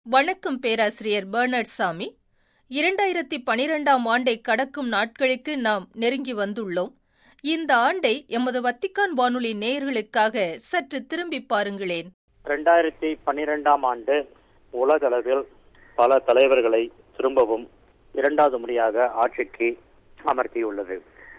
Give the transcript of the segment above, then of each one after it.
வணக்கம் பேராசிரியர் பெர்னர்ட் சாமி இரண்டாயிரத்தி பனிரெண்டாம் ஆண்டை கடக்கும் நாட்களுக்கு நாம் நெருங்கி வந்துள்ளோம் இந்த ஆண்டை எமது வத்திக்கான் வானொலி நேயர்களுக்காக சற்று திரும்பி பாருங்களேன் ரெண்டாயிரத்தி பன்னிரெண்டாம் ஆண்டு உலகளவில் பல தலைவர்களை திரும்பவும் இரண்டாவது முறையாக ஆட்சிக்கு அமர்த்தியுள்ளது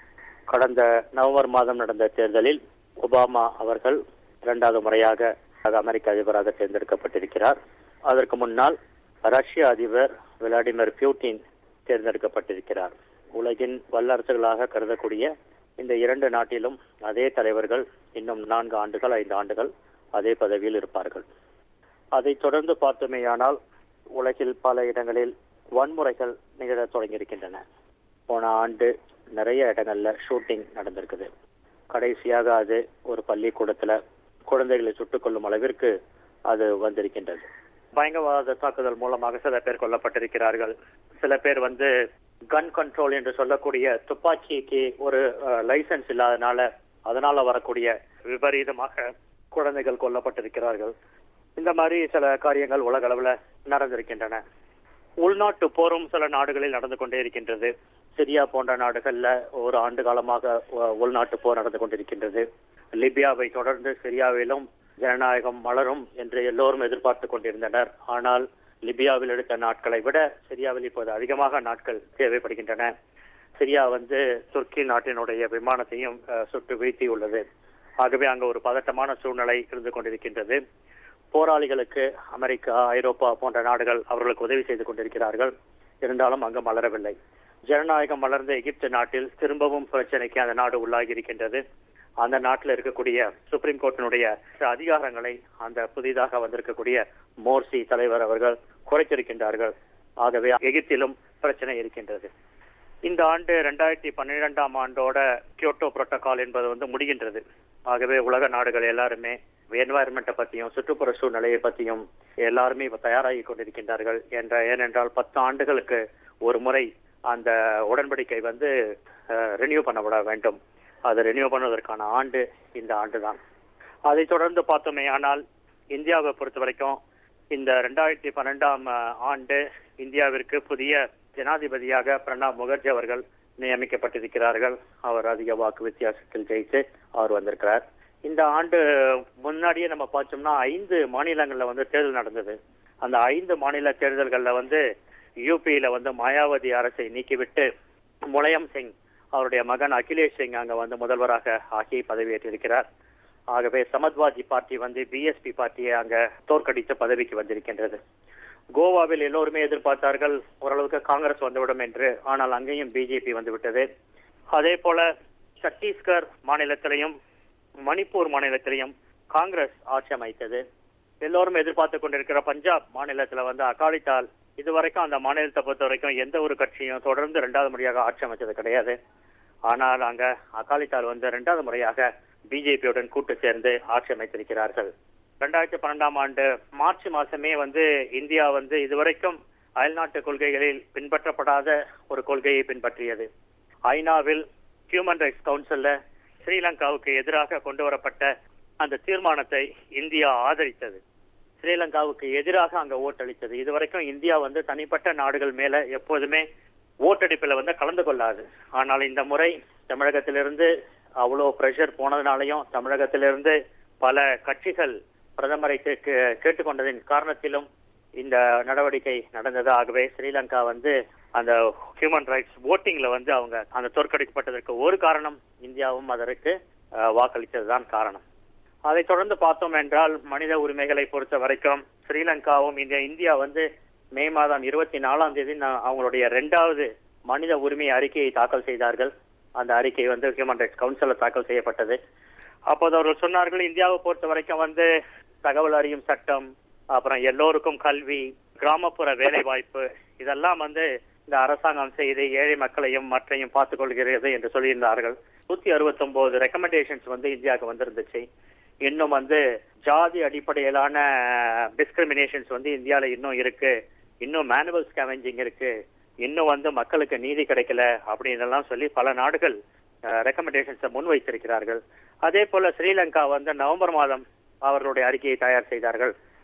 கடந்த நவம்பர் மாதம் நடந்த தேர்தலில் ஒபாமா அவர்கள் இரண்டாவது முறையாக அமெரிக்க அதிபராக தேர்ந்தெடுக்கப்பட்டிருக்கிறார் அதற்கு முன்னால் ரஷ்ய அதிபர் விளாடிமிர் பியூட்டின் தேர்ந்தெடுக்கப்பட்டிருக்கிறார் உலகின் வல்லரசுகளாக கருதக்கூடிய இந்த இரண்டு நாட்டிலும் அதே தலைவர்கள் இன்னும் நான்கு ஆண்டுகள் ஐந்து ஆண்டுகள் அதே பதவியில் இருப்பார்கள் அதைத் தொடர்ந்து பார்த்தோமேயானால் உலகில் பல இடங்களில் வன்முறைகள் நிகழத் தொடங்கியிருக்கின்றன போன ஆண்டு நிறைய இடங்கள்ல ஷூட்டிங் நடந்திருக்குது கடைசியாக அது ஒரு பள்ளிக்கூடத்துல குழந்தைகளை சுட்டுக் கொள்ளும் அளவிற்கு அது வந்திருக்கின்றது பயங்கரவாத தாக்குதல் மூலமாக சில பேர் கொல்லப்பட்டிருக்கிறார்கள் சில பேர் வந்து கன் கண்ட்ரோல் என்று சொல்லக்கூடிய துப்பாக்கிக்கு ஒரு லைசன்ஸ் இல்லாதனால அதனால வரக்கூடிய விபரீதமாக குழந்தைகள் கொல்லப்பட்டிருக்கிறார்கள் இந்த மாதிரி சில காரியங்கள் உலக அளவுல நடந்திருக்கின்றன உள்நாட்டு போரும் சில நாடுகளில் நடந்து கொண்டே இருக்கின்றது சிரியா போன்ற நாடுகள்ல ஒரு ஆண்டு காலமாக உள்நாட்டு போர் நடந்து கொண்டிருக்கின்றது லிபியாவை தொடர்ந்து சிரியாவிலும் ஜனநாயகம் மலரும் என்று எல்லோரும் எதிர்பார்த்து கொண்டிருந்தனர் ஆனால் லிபியாவில் எடுத்த நாட்களை விட சிரியாவில் இப்போது அதிகமாக நாட்கள் தேவைப்படுகின்றன சிரியா வந்து துர்க்கி நாட்டினுடைய விமானத்தையும் சுட்டு வீழ்த்தியுள்ளது ஆகவே அங்கு ஒரு பதட்டமான சூழ்நிலை இருந்து கொண்டிருக்கின்றது போராளிகளுக்கு அமெரிக்கா ஐரோப்பா போன்ற நாடுகள் அவர்களுக்கு உதவி செய்து கொண்டிருக்கிறார்கள் இருந்தாலும் அங்கு மலரவில்லை ஜனநாயகம் மலர்ந்த எகிப்து நாட்டில் திரும்பவும் பிரச்சனைக்கு அந்த நாடு உள்ளாகி இருக்கின்றது அந்த நாட்டில் இருக்கக்கூடிய சுப்ரீம் கோர்ட்டினுடைய அதிகாரங்களை அந்த புதிதாக வந்திருக்கக்கூடிய மோர்சி தலைவர் அவர்கள் குறைத்திருக்கின்றார்கள் ஆகவே எகிப்திலும் பிரச்சனை இருக்கின்றது இந்த ஆண்டு இரண்டாயிரத்தி பன்னிரெண்டாம் ஆண்டோட கியோட்டோ புரோட்டோகால் என்பது வந்து முடிகின்றது ஆகவே உலக நாடுகள் எல்லாருமே என்வாயர்மெண்ட்டை பத்தியும் சுற்றுப்புற சூழ்நிலையை பத்தியும் எல்லாருமே இப்ப தயாராகி கொண்டிருக்கின்றார்கள் என்ற ஏனென்றால் பத்து ஆண்டுகளுக்கு ஒரு முறை அந்த உடன்படிக்கை வந்து ரினியூ பண்ணப்பட வேண்டும் அதை ரினியூ பண்ணுவதற்கான ஆண்டு இந்த ஆண்டு தான் அதை தொடர்ந்து பார்த்தோமே ஆனால் இந்தியாவை பொறுத்த வரைக்கும் இந்த ரெண்டாயிரத்தி பன்னெண்டாம் ஆண்டு இந்தியாவிற்கு புதிய ஜனாதிபதியாக பிரணாப் முகர்ஜி அவர்கள் நியமிக்கப்பட்டிருக்கிறார்கள் அவர் அதிக வாக்கு வித்தியாசத்தில் ஜெயித்து அவர் வந்திருக்கிறார் இந்த ஆண்டு முன்னாடியே நம்ம பார்த்தோம்னா ஐந்து மாநிலங்கள்ல வந்து தேர்தல் நடந்தது அந்த ஐந்து மாநில தேர்தல்கள்ல வந்து யூபியில வந்து மாயாவதி அரசை நீக்கிவிட்டு முலாயம் சிங் அவருடைய மகன் அகிலேஷ் சிங் அங்க வந்து முதல்வராக ஆகி பதவியேற்றிருக்கிறார் ஆகவே சமாஜ்வாதி பார்ட்டி வந்து பிஎஸ்பி பார்ட்டியை அங்க தோற்கடித்து பதவிக்கு வந்திருக்கின்றது கோவாவில் எல்லோருமே எதிர்பார்த்தார்கள் ஓரளவுக்கு காங்கிரஸ் வந்துவிடும் என்று ஆனால் அங்கேயும் பிஜேபி வந்துவிட்டது அதே போல சத்தீஸ்கர் மாநிலத்திலையும் மணிப்பூர் மாநிலத்திலையும் காங்கிரஸ் ஆட்சி அமைத்தது எல்லோரும் எதிர்பார்த்து கொண்டிருக்கிற பஞ்சாப் மாநிலத்துல வந்து அகாலித்தால் இதுவரைக்கும் அந்த மாநிலத்தை பொறுத்த வரைக்கும் எந்த ஒரு கட்சியும் தொடர்ந்து இரண்டாவது முறையாக ஆட்சி அமைச்சது கிடையாது ஆனால் அங்க அகாலித்தால் வந்து இரண்டாவது முறையாக பிஜேபியுடன் கூட்டு சேர்ந்து ஆட்சி அமைத்திருக்கிறார்கள் இரண்டாயிரத்தி பன்னெண்டாம் ஆண்டு மார்ச் மாசமே வந்து இந்தியா வந்து இதுவரைக்கும் அயல்நாட்டு கொள்கைகளில் பின்பற்றப்படாத ஒரு கொள்கையை பின்பற்றியது ஐநாவில் ஹியூமன் ரைட்ஸ் கவுன்சில்ல ஸ்ரீலங்காவுக்கு எதிராக கொண்டு வரப்பட்ட அந்த தீர்மானத்தை இந்தியா ஆதரித்தது ஸ்ரீலங்காவுக்கு எதிராக அங்க ஓட்டளித்தது இதுவரைக்கும் இந்தியா வந்து தனிப்பட்ட நாடுகள் மேல எப்போதுமே ஓட்டெடுப்பில் வந்து கலந்து கொள்ளாது ஆனால் இந்த முறை தமிழகத்திலிருந்து அவ்வளவு பிரஷர் போனதுனாலையும் தமிழகத்திலிருந்து பல கட்சிகள் பிரதமரை கேட்டுக்கொண்டதின் காரணத்திலும் இந்த நடவடிக்கை நடந்தது ஆகவே ஸ்ரீலங்கா வந்து அந்த ஹியூமன் ரைட்ஸ் ஓட்டிங்ல வந்து அவங்க அந்த தோற்கடிக்கப்பட்டதற்கு ஒரு காரணம் இந்தியாவும் அதற்கு வாக்களித்ததுதான் காரணம் அதை தொடர்ந்து பார்த்தோம் என்றால் மனித உரிமைகளை பொறுத்த வரைக்கும் ஸ்ரீலங்காவும் இந்த இந்தியா வந்து மே மாதம் இருபத்தி நாலாம் தேதி அவங்களுடைய இரண்டாவது மனித உரிமை அறிக்கையை தாக்கல் செய்தார்கள் அந்த அறிக்கை வந்து ஹியூமன் ரைட்ஸ் கவுன்சில தாக்கல் செய்யப்பட்டது அப்போது அவர்கள் சொன்னார்கள் இந்தியாவை பொறுத்த வரைக்கும் வந்து தகவல் அறியும் சட்டம் அப்புறம் எல்லோருக்கும் கல்வி கிராமப்புற வேலை வாய்ப்பு இதெல்லாம் வந்து இந்த அரசாங்கம் செய்து ஏழை மக்களையும் மற்றையும் பார்த்துக் கொள்கிறது என்று சொல்லியிருந்தார்கள் நூத்தி அறுபத்தி ஒன்பது ரெக்கமெண்டேஷன்ஸ் வந்து இந்தியாவுக்கு வந்திருந்துச்சு இன்னும் வந்து ஜாதி அடிப்படையிலான டிஸ்கிரிமினேஷன்ஸ் வந்து இந்தியால இன்னும் இருக்கு இன்னும் மேனுவல் ஸ்கேவெஞ்சிங் இருக்கு இன்னும் வந்து மக்களுக்கு நீதி கிடைக்கல அப்படின்னு சொல்லி பல நாடுகள் ரெக்கமெண்டேஷன்ஸை முன்வைத்திருக்கிறார்கள் அதே போல ஸ்ரீலங்கா வந்து நவம்பர் மாதம் அவர்களுடைய அறிக்கையை தயார் செய்தார்கள்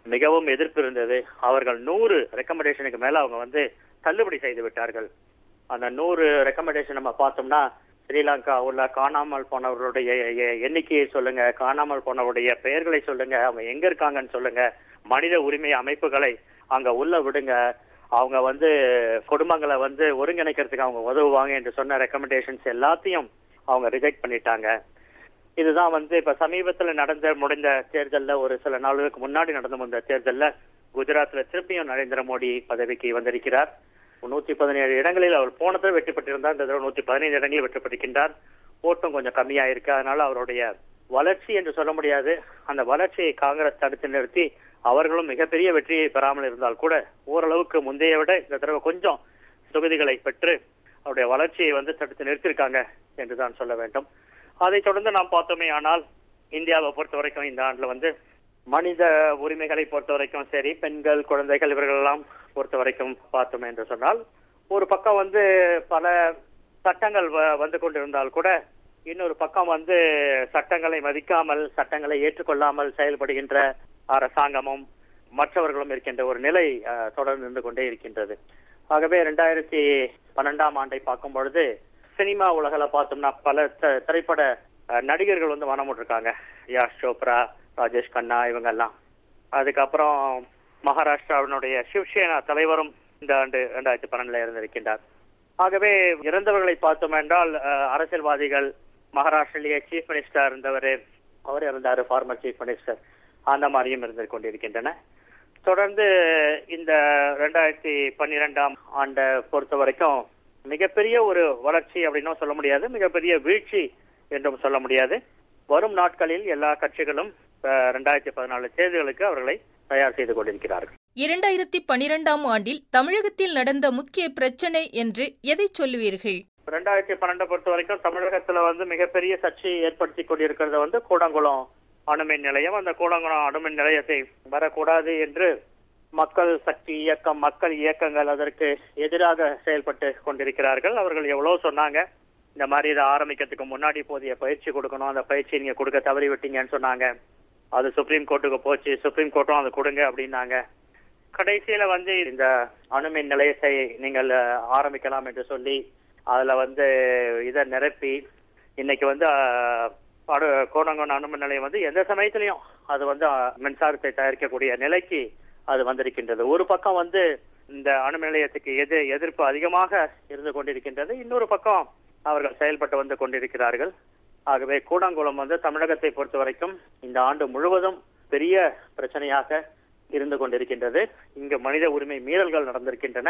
மிகவும் எதிர்ப்பு இருந்தது அவர்கள் நூறு ரெக்கமெண்டேஷனுக்கு மேல அவங்க வந்து தள்ளுபடி செய்து விட்டார்கள் அந்த நூறு ரெக்கமெண்டேஷன் நம்ம பார்த்தோம்னா ஸ்ரீலங்கா உள்ள காணாமல் போனவர்களுடைய எ- எண்ணிக்கையை சொல்லுங்க காணாமல் போனவருடைய பெயர்களை சொல்லுங்க அவங்க எங்க இருக்காங்கன்னு சொல்லுங்க மனித உரிமை அமைப்புகளை அங்க உள்ள விடுங்க அவங்க வந்து குடும்பங்களை வந்து ஒருங்கிணைக்கிறதுக்கு அவங்க உதவுவாங்க என்று சொன்ன ரெக்கமெண்டேஷன்ஸ் எல்லாத்தையும் அவங்க ரிஜெக்ட் பண்ணிட்டாங்க இதுதான் வந்து இப்ப சமீபத்துல நடந்த முடிந்த தேர்தல்ல ஒரு சில நாளுக்கு முன்னாடி நடந்து வந்த தேர்தல்ல குஜராத்ல திருப்பியும் நரேந்திர மோடி பதவிக்கு வந்திருக்கிறார் நூத்தி பதினேழு இடங்களில் அவர் போன தடவை வெற்றி பெற்றிருந்தார் இந்த தடவை நூத்தி பதினைந்து இடங்களில் வெற்றி பெற்றிருக்கின்றார் ஓட்டம் கொஞ்சம் கம்மியா இருக்கு அதனால அவருடைய வளர்ச்சி என்று சொல்ல முடியாது அந்த வளர்ச்சியை காங்கிரஸ் தடுத்து நிறுத்தி அவர்களும் மிகப்பெரிய வெற்றியை பெறாமல் இருந்தால் கூட ஓரளவுக்கு முந்தைய விட இந்த தடவை கொஞ்சம் தொகுதிகளை பெற்று அவருடைய வளர்ச்சியை வந்து தடுத்து நிறுத்தியிருக்காங்க என்றுதான் சொல்ல வேண்டும் அதைத் தொடர்ந்து நாம் பார்த்தோமே ஆனால் இந்தியாவை பொறுத்த வரைக்கும் இந்த ஆண்டுல வந்து மனித உரிமைகளை பொறுத்த வரைக்கும் சரி பெண்கள் குழந்தைகள் இவர்கள் எல்லாம் பொறுத்த வரைக்கும் பார்த்தோம் என்று சொன்னால் ஒரு பக்கம் வந்து பல சட்டங்கள் வ- வந்து கொண்டிருந்தால் கூட இன்னொரு பக்கம் வந்து சட்டங்களை மதிக்காமல் சட்டங்களை ஏற்றுக்கொள்ளாமல் செயல்படுகின்ற அரசாங்கமும் மற்றவர்களும் இருக்கின்ற ஒரு நிலை அஹ், தொடர்ந்து இருந்து கொண்டே இருக்கின்றது ஆகவே இரண்டாயிரத்தி பன்னெண்டாம் ஆண்டை பார்க்கும் பொழுது சினிமா உலகில பார்த்தோம்னா பல த- திரைப்பட அஹ், நடிகர்கள் வந்து மனம் இருக்காங்க யாஷ் சோப்ரா ராஜேஷ் கண்ணா இவங்க எல்லாம் அதுக்கப்புறம் மகாராஷ்டிராவினுடைய சிவசேனா தலைவரும் இந்த ஆண்டு இரண்டாயிரத்தி பன்னெண்டுல இருந்திருக்கின்றார் ஆகவே இறந்தவர்களை பார்த்தோம் என்றால் அஹ், அரசியல்வாதிகள் மகாராஷ்டிரிலேயே சீஃப் மினிஸ்டர் இருந்தவர் அவர் இருந்தாரு ஃபார்மர் சீஃப் மினிஸ்டர் அந்த மாதிரியும் இருந்து கொண்டிருக்கின்றன தொடர்ந்து இந்த ரெண்டாயிரத்தி பன்னிரெண்டாம் ஆண்டை பொறுத்த வரைக்கும் மிகப்பெரிய ஒரு வளர்ச்சி அப்படின்னும் சொல்ல முடியாது மிகப்பெரிய வீழ்ச்சி என்றும் சொல்ல முடியாது வரும் நாட்களில் எல்லா கட்சிகளும் அஹ், ரெண்டாயிரத்தி பதினாலு தேர்தல்களுக்கு அவர்களை தயார் செய்து கொண்டிருக்கிறார்கள் இரண்டாயிரத்தி பனிரெண்டாம் ஆண்டில் தமிழகத்தில் நடந்த முக்கிய பிரச்சனை என்று எதை சொல்லுவீர்கள் ரெண்டாயிரத்தி பன்னெண்டை பொறுத்த வரைக்கும் தமிழகத்துல வந்து மிகப்பெரிய சர்ச்சையை ஏற்படுத்தி கொண்டிருக்கிறது வந்து கூடங்குளம் அணுமின் நிலையம் அந்த கூடங்குளம் அணுமின் நிலையத்தை வரக்கூடாது என்று மக்கள் சக்தி இயக்கம் மக்கள் இயக்கங்கள் அதற்கு எதிராக செயல்பட்டு கொண்டிருக்கிறார்கள் அவர்கள் எவ்வளவு சொன்னாங்க இந்த மாதிரி இதை ஆரம்பிக்கிறதுக்கு முன்னாடி போதிய பயிற்சி கொடுக்கணும் அந்த பயிற்சி நீங்க கொடுக்க தவறி விட்டீங்கன்னு சொன்னாங்க அது சுப்ரீம் கோர்ட்டுக்கு போச்சு சுப்ரீம் கோர்ட்டும் அதை கொடுங்க அப்படின்னாங்க கடைசியில வந்து இந்த அணுமின் நிலையத்தை நீங்கள் அஹ், ஆரம்பிக்கலாம் என்று சொல்லி அதுல வந்து இதை நிரப்பி இன்னைக்கு வந்து அஹ், அடு கோணங்கோண அணுமின் நிலையம் வந்து எந்த சமயத்திலையும் அது வந்து அஹ், மின்சாரத்தை தயாரிக்கக்கூடிய நிலைக்கு அது வந்திருக்கின்றது ஒரு பக்கம் வந்து இந்த அணுமின் நிலையத்துக்கு எது எதிர்ப்பு அதிகமாக இருந்து கொண்டிருக்கின்றது இன்னொரு பக்கம் அவர்கள் செயல்பட்டு வந்து கொண்டிருக்கிறார்கள் ஆகவே கூடங்குளம் வந்து தமிழகத்தை பொறுத்த வரைக்கும் இந்த ஆண்டு முழுவதும் பெரிய பிரச்சனையாக இருந்து கொண்டிருக்கின்றது இங்கு மனித உரிமை மீறல்கள் நடந்திருக்கின்றன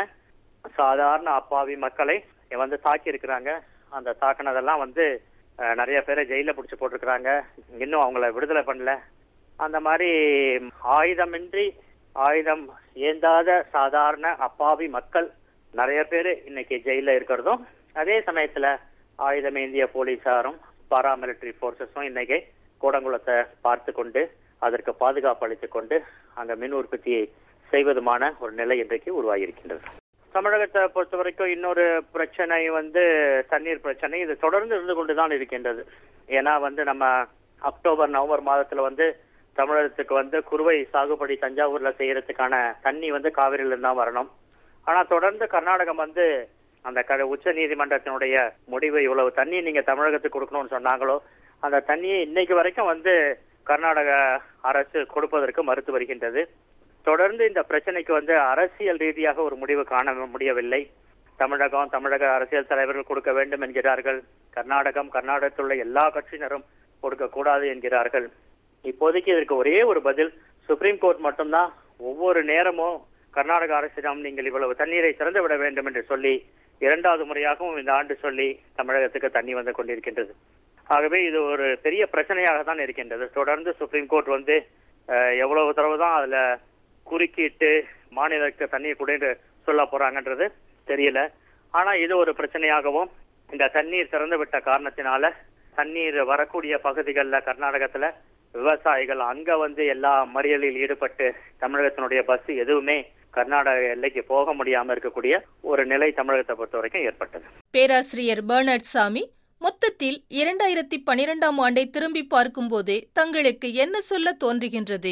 சாதாரண அப்பாவி மக்களை வந்து தாக்கி இருக்கிறாங்க அந்த தாக்குனதெல்லாம் வந்து அஹ், நிறைய பேரை ஜெயில பிடிச்சு போட்டிருக்கிறாங்க இன்னும் அவங்கள விடுதலை பண்ணல அந்த மாதிரி ஆயுதமின்றி ஆயுதம் ஏந்தாத சாதாரண அப்பாவி மக்கள் நிறைய பேர் இன்னைக்கு ஜெயில இருக்கிறதும் அதே சமயத்துல ஆயுதம் ஏந்திய போலீசாரும் பாராமிலிட்டரி போர்சஸும் இன்னைக்கு கூடங்குளத்தை பார்த்து கொண்டு அதற்கு பாதுகாப்பு அளித்துக் கொண்டு அங்க மின் உற்பத்தியை செய்வதுமான ஒரு நிலை இன்றைக்கு உருவாகி இருக்கின்றது தமிழகத்தை பொறுத்த வரைக்கும் இன்னொரு பிரச்சனை வந்து தண்ணீர் பிரச்சனை இது தொடர்ந்து இருந்து கொண்டுதான் இருக்கின்றது ஏன்னா வந்து நம்ம அக்டோபர் நவம்பர் மாதத்துல வந்து தமிழகத்துக்கு வந்து குறுவை சாகுபடி தஞ்சாவூர்ல செய்யறதுக்கான தண்ணி வந்து காவிரியில இருந்து தான் வரணும் ஆனா தொடர்ந்து கர்நாடகம் வந்து அந்த க உச்ச நீதிமன்றத்தினுடைய முடிவு இவ்வளவு தண்ணி நீங்க தமிழகத்துக்கு கொடுக்கணும்னு சொன்னாங்களோ அந்த தண்ணியை இன்னைக்கு வரைக்கும் வந்து கர்நாடக அரசு கொடுப்பதற்கு மறுத்து வருகின்றது தொடர்ந்து இந்த பிரச்சனைக்கு வந்து அரசியல் ரீதியாக ஒரு முடிவு காண முடியவில்லை தமிழகம் தமிழக அரசியல் தலைவர்கள் கொடுக்க வேண்டும் என்கிறார்கள் கர்நாடகம் கர்நாடகத்தில் உள்ள எல்லா கட்சியினரும் கொடுக்க கூடாது என்கிறார்கள் இப்போதைக்கு இதற்கு ஒரே ஒரு பதில் சுப்ரீம் கோர்ட் மட்டும்தான் ஒவ்வொரு நேரமும் கர்நாடக அரசிடம் நீங்கள் இவ்வளவு தண்ணீரை திறந்து விட வேண்டும் என்று சொல்லி இரண்டாவது முறையாகவும் இந்த ஆண்டு சொல்லி தமிழகத்துக்கு தண்ணி வந்து கொண்டிருக்கின்றது ஆகவே இது ஒரு பெரிய பிரச்சனையாக தான் இருக்கின்றது தொடர்ந்து சுப்ரீம் கோர்ட் வந்து அஹ், எவ்வளவு தடவை தான் அதுல குறுக்கிட்டு மாநிலத்துக்கு தண்ணியை கொடுன்னு சொல்ல போறாங்கன்றது தெரியல ஆனா இது ஒரு பிரச்சனையாகவும் இந்த தண்ணீர் திறந்து விட்ட காரணத்தினால தண்ணீர் வரக்கூடிய பகுதிகளில் கர்நாடகத்துல விவசாயிகள் அங்க வந்து எல்லா மறியலில் ஈடுபட்டு தமிழகத்தினுடைய பஸ் எதுவுமே கர்நாடக எல்லைக்கு போக முடியாம இருக்கக்கூடிய ஒரு நிலை தமிழகத்தை பொறுத்த வரைக்கும் ஏற்பட்டது பேராசிரியர் பெர்னர்ட் சாமி மொத்தத்தில் இரண்டாயிரத்தி பனிரெண்டாம் ஆண்டை திரும்பி பார்க்கும்போது தங்களுக்கு என்ன சொல்ல தோன்றுகின்றது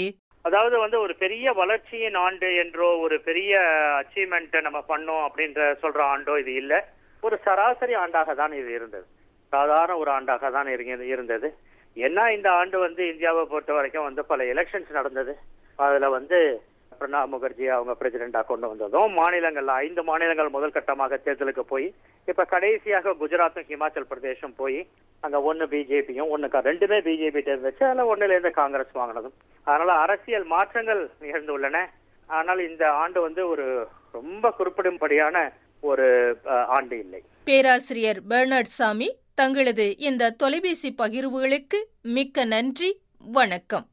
அதாவது வந்து ஒரு பெரிய வளர்ச்சியின் ஆண்டு என்றோ ஒரு பெரிய அச்சீவ்மெண்ட் நம்ம பண்ணோம் அப்படின்ற சொல்ற ஆண்டோ இது இல்ல ஒரு சராசரி ஆண்டாக தான் இது இருந்தது சாதாரண ஒரு ஆண்டாக தான் இருங்க- இருந்தது என்ன இந்த ஆண்டு வந்து இந்தியாவை பொறுத்த வரைக்கும் வந்து பல எலெக்ஷன்ஸ் நடந்தது அதுல வந்து பிரணாப் முகர்ஜி அவங்க பிரசிடென்டா கொண்டு வந்ததும் மாநிலங்கள்ல ஐந்து மாநிலங்கள் முதல் கட்டமாக தேர்தலுக்கு போய் இப்ப கடைசியாக குஜராத்தும் ஹிமாச்சல் பிரதேசம் போய் அங்க ஒன்னு பிஜேபியும் ஒன்னு க- ரெண்டுமே பிஜேபி தேர்ந்தெடுச்சு அதுல ஒண்ணுல இருந்து காங்கிரஸ் வாங்கினதும் அதனால அரசியல் மாற்றங்கள் நிகழ்ந்துள்ளன ஆனால் இந்த ஆண்டு வந்து ஒரு ரொம்ப குறிப்பிடும்படியான ஒரு அஹ், ஆண்டு இல்லை பேராசிரியர் பெர்னார்ட் சாமி தங்களது இந்த தொலைபேசி பகிர்வுகளுக்கு மிக்க நன்றி வணக்கம்